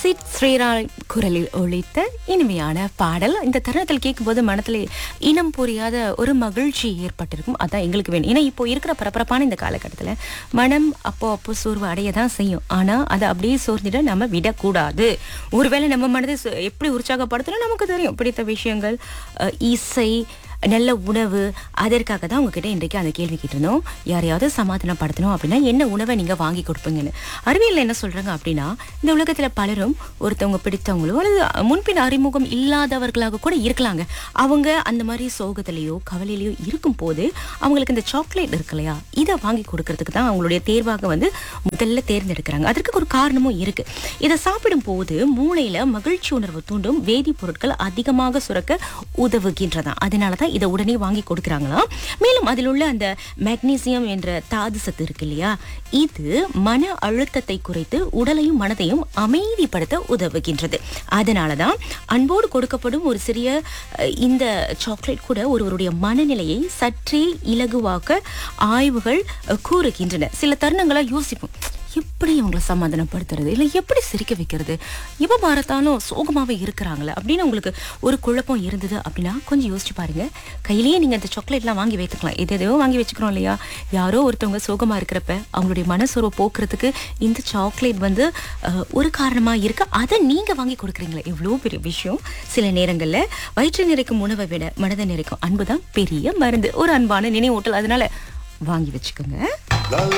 சித் ஸ்ரீராய் குரலில் ஒழித்த இனிமையான பாடல் இந்த தருணத்தில் கேட்கும்போது மனத்துல இனம் புரியாத ஒரு மகிழ்ச்சி ஏற்பட்டிருக்கும் அதான் எங்களுக்கு வேணும் ஏன்னா இப்போ இருக்கிற பரபரப்பான இந்த காலகட்டத்தில் மனம் அப்போ அப்போ சோர்வு அடைய தான் செய்யும் ஆனா அதை அப்படியே சோர்ந்துட நம்ம விடக்கூடாது ஒருவேளை நம்ம மனதை சு- எப்படி உற்சாகப்படுத்தணும் நமக்கு தெரியும் பிடித்த விஷயங்கள் அஹ், இசை நல்ல உணவு அதற்காக தான் உங்ககிட்ட இன்றைக்கு அந்த கேள்வி கேட்டிருந்தோம் யாரையாவது சமாதானப்படுத்தணும் அப்படின்னா என்ன உணவை நீங்க வாங்கி கொடுப்பீங்கன்னு அறிவியல்ல என்ன சொல்றாங்க அப்படின்னா இந்த உலகத்துல பலரும் ஒருத்தவங்க பிடித்தவங்களோ அல்லது முன்பின் அறிமுகம் இல்லாதவர்களாக கூட இருக்கலாங்க அவங்க அந்த மாதிரி சோகத்திலேயோ கவலையிலையோ இருக்கும் போது அவங்களுக்கு இந்த சாக்லேட் இருக்கு இல்லையா இதை வாங்கி கொடுக்கறதுக்கு தான் அவங்களுடைய தேர்வாக வந்து முதல்ல தேர்ந்தெடுக்கிறாங்க அதற்கு ஒரு காரணமும் இருக்கு இதை சாப்பிடும் போது மூளையில மகிழ்ச்சி உணர்வு தூண்டும் வேதிப்பொருட்கள் அதிகமாக சுரக்க உதவுகின்றதாம் அதனால தான் இதை உடனே வாங்கி கொடுக்குறாங்களாம் மேலும் அதில் உள்ள அந்த மெக்னீசியம் என்ற தாது சத்து இருக்கு இல்லையா இது மன அழுத்தத்தை குறைத்து உடலையும் மனதையும் அமைதிப்படுத்த உதவுகின்றது அதனால தான் அன்போடு கொடுக்கப்படும் ஒரு சிறிய அஹ், இந்த சாக்லேட் கூட ஒருவருடைய மனநிலையை சற்றே இலகுவாக்க ஆய்வுகள் அஹ், கூறுகின்றன சில தருணங்களா யோசிப்போம் எப்படி அவங்கள சமாதானப்படுத்துறது இல்லை எப்படி சிரிக்க வைக்கிறது எப்போ பார்த்தாலும் சோகமாகவே இருக்கிறாங்களே அப்படின்னு உங்களுக்கு ஒரு குழப்பம் இருந்தது அப்படின்னா கொஞ்சம் யோசிச்சு பாருங்க கையிலேயே நீங்கள் அந்த சாக்லேட்லாம் வாங்கி வைத்துக்கலாம் எது எதையோ வாங்கி வச்சுக்கிறோம் இல்லையா யாரோ ஒருத்தவங்க சோகமாக இருக்கிறப்ப அவங்களுடைய மனசுரை போக்குறதுக்கு இந்த சாக்லேட் வந்து அஹ், ஒரு காரணமாக இருக்கு அதை நீங்கள் வாங்கி கொடுக்குறீங்களே எவ்வளோ பெரிய விஷயம் சில நேரங்களில் வயிற்றை நிறைக்கும் உணவை விட மனதை நிறைக்கும் அன்பு தான் பெரிய மருந்து ஒரு அன்பான நினைவூட்டல் அதனால வாங்கி வச்சுக்கோங்க La